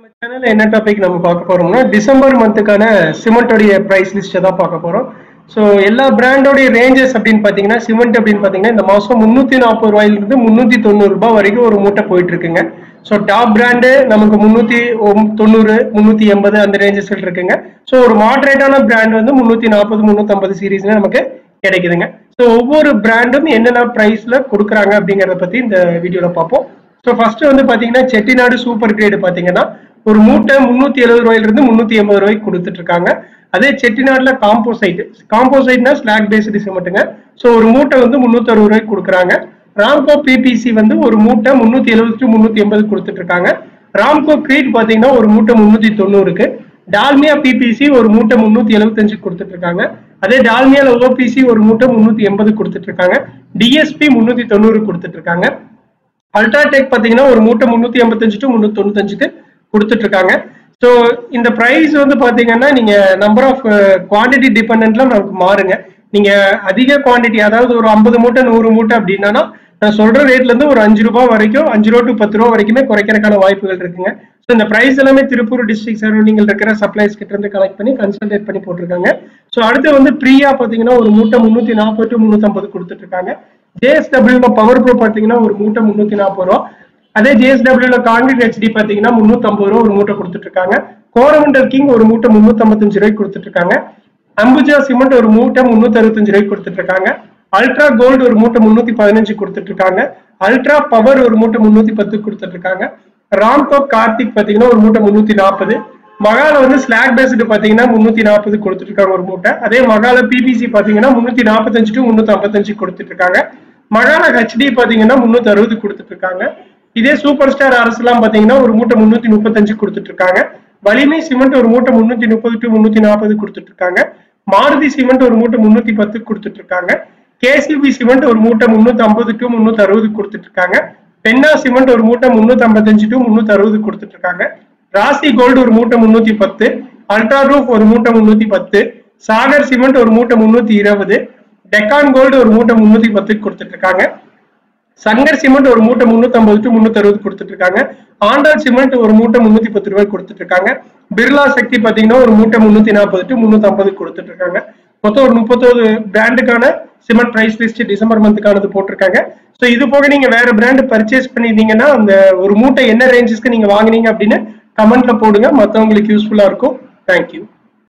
சேனல்ல என்ன டாபிக் நம்ம பார்க்க போறோம்னா டிசம்பர் மந்த்துக்கான சிமெண்டோடைய பிரைஸ் லிஸ்ட்டை தான் பார்க்க போறோம் ஸோ எல்லா பிராண்டோடைய ரேஞ்சஸ் அப்படின்னு பார்த்தீங்கன்னா சிமெண்ட் அப்படின்னு பார்த்தீங்கன்னா இந்த மாதம் முந்நூற்றி நாற்பது ரூபாயிலிருந்து முந்நூற்றி தொண்ணூறு ரூபாய் வரைக்கும் ஒரு மூட்டை போயிட்டு இருக்குங்க ஸோ டாப் பிராண்டு நமக்கு முந்நூற்றி தொண்ணூறு முந்நூற்றி எண்பது அந்த ரேஞ்சஸ்ல இருக்குங்க ஸோ ஒரு மாடரேட்டான பிராண்ட் வந்து முந்நூற்றி நாற்பது முந்நூற்றம்பது சீரீஸ்ல நமக்கு கிடைக்குதுங்க ஸோ ஒவ்வொரு பிராண்டும் என்னென்ன ப்ரைஸ்ல கொடுக்குறாங்க அப்படிங்கிறத பற்றி இந்த வீடியோவில் பார்ப்போம் ஸோ ஃபர்ஸ்ட் வந்து பார்த்தீங்கன்னா செட்டிநாடு சூப்பர் கிரேடு பார்த்தீங்கன்னா ஒரு மூட்டை முந்நூற்றி எழுபது ரூபாயிலிருந்து முந்நூற்றி எண்பது ரூபாய்க்கு கொடுத்துட்டு இருக்காங்க அதே செட்டிநாடுல காம்போசைட் காம்போசைட்னா ஸ்லாக் பேஸ்டு சிமெண்ட்டுங்க ஸோ ஒரு மூட்டை வந்து முந்நூற்றி அறுபது ரூபாய்க்கு கொடுக்குறாங்க ராம்கோ பிபிசி வந்து ஒரு மூட்டை முந்நூற்றி எழுபது டு முந்நூற்றி எண்பது கொடுத்துட்டு இருக்காங்க ராம்கோ கிரீட் பார்த்தீங்கன்னா ஒரு மூட்டை முந்நூற்றி தொண்ணூறுக்கு டால்மியா பிபிசி ஒரு மூட்டை முந்நூற்றி எழுபத்தஞ்சு கொடுத்துட்டு இருக்காங்க அதே டால்மியால ஓபிசி ஒரு மூட்டை முந்நூற்றி எண்பது கொடுத்துட்டு இருக்காங்க டிஎஸ்பி முந்நூற்றி தொண்ணூறு கொடுத்துட்டு இருக்காங்க அல்ட்ராடெக் பார்த்தீங்கன்னா ஒரு மூட்டை முந்நூற்றி எண்பத்தஞ்சு டு முந்நூற்றி தொண்ணூத்தஞ்சுக்கு கொடுத்துட்டு இருக்காங்க ஸோ இந்த ப்ரைஸ் வந்து பார்த்தீங்கன்னா நீங்க நம்பர் ஆஃப் குவான்டிட்டி டிபெண்ட்ல நமக்கு மாறுங்க நீங்க அதிக குவான்டிட்டி அதாவது ஒரு ஐம்பது மூட்டை நூறு மூட்டை அப்படின்னா நான் சொல்ற ரேட்ல இருந்து ஒரு அஞ்சு ரூபாய் வரைக்கும் அஞ்சு ரூபா டு பத்து ரூபா வரைக்குமே குறைக்கிறதுக்கான வாய்ப்புகள் இருக்குங்க ஸோ இந்த ப்ரைஸ் எல்லாமே திருப்பூர் டிஸ்ட்ரிக்ட் சரௌண்டிங்கில் இருக்கிற சப்ளைஸ் கிட்ட இருந்து கலெக்ட் பண்ணி கன்சல்டேட் பண்ணி போட்டிருக்காங்க ஸோ அடுத்து வந்து ப்ரீயா பார்த்தீங்கன்னா ஒரு மூட்டை முந்நூற்றி நாற்பது டு முந்நூற்றம்பது கொடுத்துட்டு இருக்காங்க ஜேஎஸ்டபிள்யூல பவர் ப்ரோ பார்த்தீங்கன்னா ஒரு மூட்டை முந்நூற்றி நாற்பது ரூபா அதே ஜேஎஸ்டபிள்யூல கான்கிரீட் ஹெச்டி பார்த்தீங்கன்னா முந்நூற்றம்பது ரூபா ஒரு மூட்டை கொடுத்துட்டு இருக்காங்க கோரமண்டல் கிங் ஒரு மூட்டை முந்நூற்றம்பத்தஞ்சு ரூபாய்க்கு கொடுத்துட்டு இருக்காங்க அம்புஜா சிமெண்ட் ஒரு மூட்டை முந்நூற்றி அறுபத்தஞ்சு ரூபாய்க்கு கொடுத்துட்டு இருக்காங்க அல்ட்ரா கோல்டு ஒரு மூட்டை முந்நூற்றி பதினஞ்சு கொடுத்துட்டு இருக்காங்க அல்ட்ரா பவர் ஒரு மூட்டை முந்நூற்றி பத்து கொடுத்துட்டு இருக்காங்க ராம்கோ கார்த்திக் பார்த்தீங்கன்னா ஒரு மூட்டை முந்நூற்றி நாற்பது மகால வந்து ஸ்லாக் பேஸ்டு பார்த்தீங்கன்னா முந்நூற்றி நாற்பது கொடுத்துட்டு இருக்காங்க ஒரு மூட்டை அதே மகால பிபிசி பார்த்தீங்கன்னா முந்நூற்றி நாற்பத்தஞ்சு டு முந்நூற்றி ஐம்பத்தஞ்சு கொடுத்துட்டு இருக்காங்க மகால ஹெச்டி பார்த்தீங்கன்னா முந்நூற்றி அறுபது கொடுத்துட்டு இருக்காங்க இதே சூப்பர் ஸ்டார் அரசுலாம் பார்த்தீங்கன்னா ஒரு மூட்டை முந்நூற்றி முப்பத்தஞ்சு கொடுத்துட்டு இருக்காங்க வலிமை சிமெண்ட் ஒரு மூட்டை முந்நூற்றி முப்பது டு முந்நூற்றி நாற்பது கொடுத்துட்டு இருக்காங்க மாருதி சிமெண்ட் ஒரு மூட்டை முந்நூற்றி பத்து கொடுத்துட்டு இருக்காங்க கேசிபி சிமெண்ட் ஒரு மூட்டை முந்நூற்றி ஐம்பது டு முந்நூற்றி அறுபது கொடுத்துட்டு இருக்காங்க பென்னா சிமெண்ட் ஒரு மூட்டை முந்நூற்றி ஐம்பத்தஞ்சு டு முந்நூற்றி அறுபது கொடுத்துட்டு இருக்காங்க ராசி கோல்டு ஒரு மூட்டை முந்நூற்றி பத்து அல்ட்ரா ரூஃப் ஒரு மூட்டை முந்நூற்றி பத்து சாகர் சிமெண்ட் ஒரு மூட்டை முந்நூற்றி இருபது டெக்கான் கோல்டு ஒரு மூட்டை முந்நூற்றி பத்துக்கு கொடுத்துட்டு இருக்காங்க சங்கர் சிமெண்ட் ஒரு மூட்டை முந்நூற்றம்பது டு முந்நூற்றி அறுபது கொடுத்துட்டு இருக்காங்க ஆண்டாள் சிமெண்ட் ஒரு மூட்டை முந்நூற்றி பத்து ரூபாய் கொடுத்துட்டு இருக்காங்க பிர்லா சக்தி பார்த்தீங்கன்னா ஒரு மூட்டை முந்நூற்றி நாற்பது டு முந்நூற்றி ஐம்பது கொடுத்துட்டு இருக்காங்க மொத்தம் ஒரு முப்பத்தோரு பிராண்டுக்கான சிமெண்ட் பிரைஸ் லிஸ்ட் டிசம்பர் மந்த்துக்கானது போட்டிருக்காங்க ஸோ இது போக நீங்க வேற பிராண்ட் பர்ச்சேஸ் பண்ணிருந்தீங்கன்னா அந்த ஒரு மூட்டை என்ன ரேஞ்சஸ்க்கு நீங்க வாங்குனீங்க அப்படின்னு கமெண்ட்ல போடுங்க மற்றவங்களுக்கு யூஸ்ஃபுல்லா இருக்கும் தேங்க்யூ